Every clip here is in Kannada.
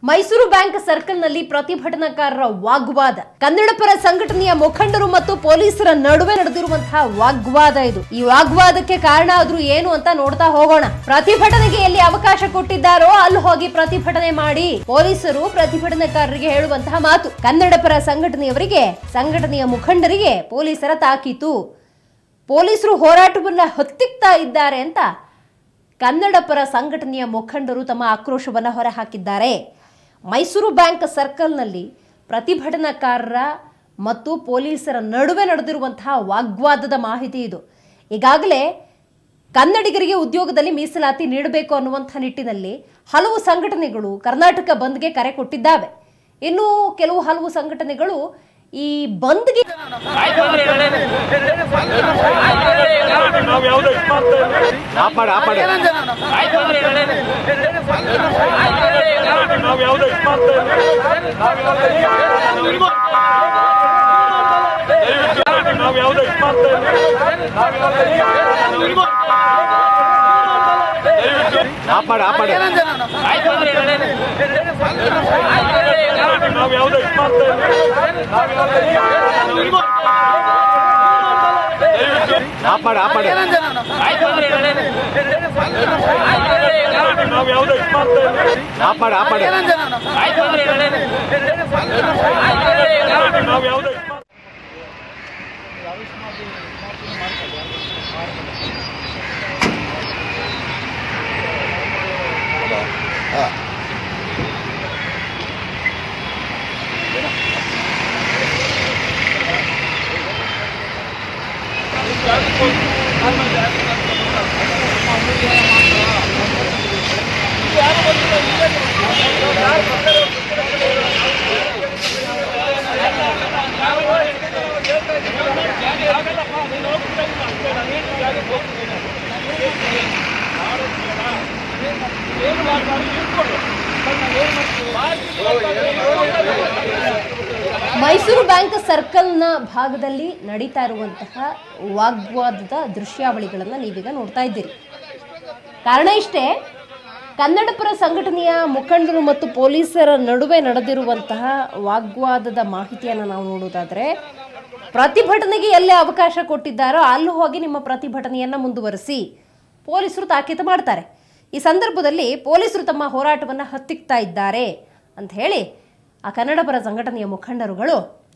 ಮೈಸೂರು ಬ್ಯಾಂಕ್ ಸರ್ಕಲ್ನಲ್ಲಿ ಪ್ರತಿಭಟನಾಕಾರರ ವಾಗ್ವಾದ ಕನ್ನಡ ಪರ ಸಂಘಟನೆಯ ಮುಖಂಡರು ಮತ್ತು ಪೊಲೀಸರ ನಡುವೆ ನಡೆದಿರುವಂತಹ ವಾಗ್ವಾದ ಇದು ಈ ವಾಗ್ವಾದಕ್ಕೆ ಕಾರಣ ಆದ್ರೂ ಏನು ಅಂತ ನೋಡ್ತಾ ಹೋಗೋಣ ಪ್ರತಿಭಟನೆಗೆ ಎಲ್ಲಿ ಅವಕಾಶ ಕೊಟ್ಟಿದ್ದಾರೋ ಅಲ್ಲಿ ಹೋಗಿ ಪ್ರತಿಭಟನೆ ಮಾಡಿ ಪೊಲೀಸರು ಪ್ರತಿಭಟನಾಕಾರರಿಗೆ ಹೇಳುವಂತಹ ಮಾತು ಕನ್ನಡ ಪರ ಸಂಘಟನೆಯವರಿಗೆ ಸಂಘಟನೆಯ ಮುಖಂಡರಿಗೆ ಪೊಲೀಸರ ತಾಕೀತು ಪೊಲೀಸರು ಹೋರಾಟವನ್ನ ಹೊತ್ತಿಕ್ತಾ ಇದ್ದಾರೆ ಅಂತ ಕನ್ನಡ ಪರ ಸಂಘಟನೆಯ ಮುಖಂಡರು ತಮ್ಮ ಆಕ್ರೋಶವನ್ನು ಹೊರಹಾಕಿದ್ದಾರೆ ಮೈಸೂರು ಬ್ಯಾಂಕ್ ಸರ್ಕಲ್ನಲ್ಲಿ ಪ್ರತಿಭಟನಾಕಾರರ ಮತ್ತು ಪೊಲೀಸರ ನಡುವೆ ನಡೆದಿರುವಂತಹ ವಾಗ್ವಾದದ ಮಾಹಿತಿ ಇದು ಈಗಾಗಲೇ ಕನ್ನಡಿಗರಿಗೆ ಉದ್ಯೋಗದಲ್ಲಿ ಮೀಸಲಾತಿ ನೀಡಬೇಕು ಅನ್ನುವಂಥ ನಿಟ್ಟಿನಲ್ಲಿ ಹಲವು ಸಂಘಟನೆಗಳು ಕರ್ನಾಟಕ ಬಂದ್ಗೆ ಕರೆ ಕೊಟ್ಟಿದ್ದಾವೆ ಇನ್ನು ಕೆಲವು ಹಲವು ಸಂಘಟನೆಗಳು ಈ ಬಂದ್ಗೆ ನಾವ್ ಯಾವ್ದು ಇದ್ ಮಾಡ್ತಾ ಇಲ್ಲ. ಆಪ್ ಮಾಡಿ ಆಪ್ ಮಾಡಿ ನಾವ್ ಯಾವ್ದು ಇದ್ ಮಾಡ್ತಾ ಇಲ್ಲ. ದಯವಿಟ್ಟು ನಾವ್ ಯಾವ್ದು ಇದ್ ಮಾಡ್ತಾ ಇಲ್ಲ. ದಯವಿಟ್ಟು ಆಪ್ ಮಾಡಿ ಆಪ್ ಮಾಡಿ ನಾವ್ ಯಾವ್ದು ಇದ್ ಮಾಡ್ತಾ ಇಲ್ಲ. ದಯವಿಟ್ಟು ಆಪ್ ಮಾಡಿ ಆಪ್ ಮಾಡಿ ನಾವ್ ಯಾವ್ದು ಇದ್ ಮಾಡ್ತಾ ಇಲ್ಲ. ಆಪ್ ಮಾಡಿ ಆಪ್ ಮಾಡಿ ನಾವ್ ಯಾವ್ದು ಇದ್ ಮಾಡ್ತಾ ಮೈಸೂರು ಬ್ಯಾಂಕ್ ಸರ್ಕಲ್ನ ಭಾಗದಲ್ಲಿ ನಡೀತಾ ಇರುವಂತಹ ವಾಗ್ವಾದದ ದೃಶ್ಯಾವಳಿಗಳನ್ನು ನೀವೀಗ ನೋಡ್ತಾ ಇದ್ದೀರಿ ಕಾರಣ ಇಷ್ಟೇ ಕನ್ನಡ ಪರ ಸಂಘಟನೆಯ ಮುಖಂಡರು ಮತ್ತು ಪೊಲೀಸರ ನಡುವೆ ನಡೆದಿರುವಂತಹ ವಾಗ್ವಾದದ ಮಾಹಿತಿಯನ್ನು ನಾವು ನೋಡೋದಾದ್ರೆ ಪ್ರತಿಭಟನೆಗೆ ಎಲ್ಲೇ ಅವಕಾಶ ಕೊಟ್ಟಿದ್ದಾರೋ ಅಲ್ಲಿ ಹೋಗಿ ನಿಮ್ಮ ಪ್ರತಿಭಟನೆಯನ್ನು ಮುಂದುವರಿಸಿ ಪೊಲೀಸರು ತಾಕೀತು ಮಾಡ್ತಾರೆ ಈ ಸಂದರ್ಭದಲ್ಲಿ ಪೊಲೀಸರು ತಮ್ಮ ಹೋರಾಟವನ್ನು ಹತ್ತಿಕ್ತಾ ಇದ್ದಾರೆ ಅಂತ ಹೇಳಿ ಆ ಕನ್ನಡ ಪರ ಸಂಘಟನೆಯ ಮುಖಂಡರುಗಳು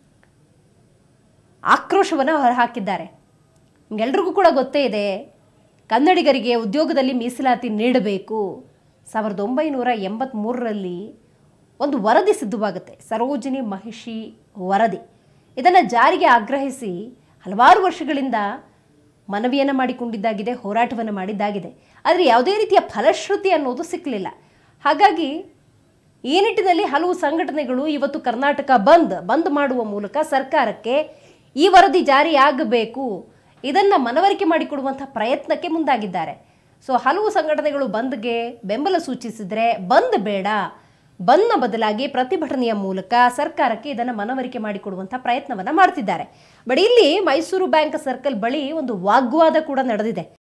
ಆಕ್ರೋಶವನ್ನು ಹೊರಹಾಕಿದ್ದಾರೆ ನಿಮ್ಗೆಲ್ರಿಗೂ ಕೂಡ ಗೊತ್ತೇ ಇದೆ ಕನ್ನಡಿಗರಿಗೆ ಉದ್ಯೋಗದಲ್ಲಿ ಮೀಸಲಾತಿ ನೀಡಬೇಕು ಸಾವಿರದ ಒಂಬೈನೂರ ಎಂಬತ್ತ್ಮೂರರಲ್ಲಿ ಒಂದು ವರದಿ ಸಿದ್ಧವಾಗುತ್ತೆ ಸರೋಜಿನಿ ಮಹಿಷಿ ವರದಿ ಇದನ್ನು ಜಾರಿಗೆ ಆಗ್ರಹಿಸಿ ಹಲವಾರು ವರ್ಷಗಳಿಂದ ಮನವಿಯನ್ನು ಮಾಡಿಕೊಂಡಿದ್ದಾಗಿದೆ ಹೋರಾಟವನ್ನು ಮಾಡಿದ್ದಾಗಿದೆ ಆದರೆ ಯಾವುದೇ ರೀತಿಯ ಫಲಶ್ರುತಿ ಅನ್ನೋದು ಸಿಕ್ಕಲಿಲ್ಲ ಹಾಗಾಗಿ ಈ ನಿಟ್ಟಿನಲ್ಲಿ ಹಲವು ಸಂಘಟನೆಗಳು ಇವತ್ತು ಕರ್ನಾಟಕ ಬಂದ್ ಬಂದ್ ಮಾಡುವ ಮೂಲಕ ಸರ್ಕಾರಕ್ಕೆ ಈ ವರದಿ ಜಾರಿಯಾಗಬೇಕು ಇದನ್ನು ಮನವರಿಕೆ ಮಾಡಿಕೊಡುವಂಥ ಪ್ರಯತ್ನಕ್ಕೆ ಮುಂದಾಗಿದ್ದಾರೆ ಸೊ ಹಲವು ಸಂಘಟನೆಗಳು ಬಂದ್ಗೆ ಬೆಂಬಲ ಸೂಚಿಸಿದರೆ ಬಂದ್ ಬೇಡ ಬಂದ್ನ ಬದಲಾಗಿ ಪ್ರತಿಭಟನೆಯ ಮೂಲಕ ಸರ್ಕಾರಕ್ಕೆ ಇದನ್ನು ಮನವರಿಕೆ ಮಾಡಿಕೊಡುವಂಥ ಪ್ರಯತ್ನವನ್ನು ಮಾಡ್ತಿದ್ದಾರೆ ಬಟ್ ಇಲ್ಲಿ ಮೈಸೂರು ಬ್ಯಾಂಕ್ ಸರ್ಕಲ್ ಬಳಿ ಒಂದು ವಾಗ್ವಾದ ಕೂಡ ನಡೆದಿದೆ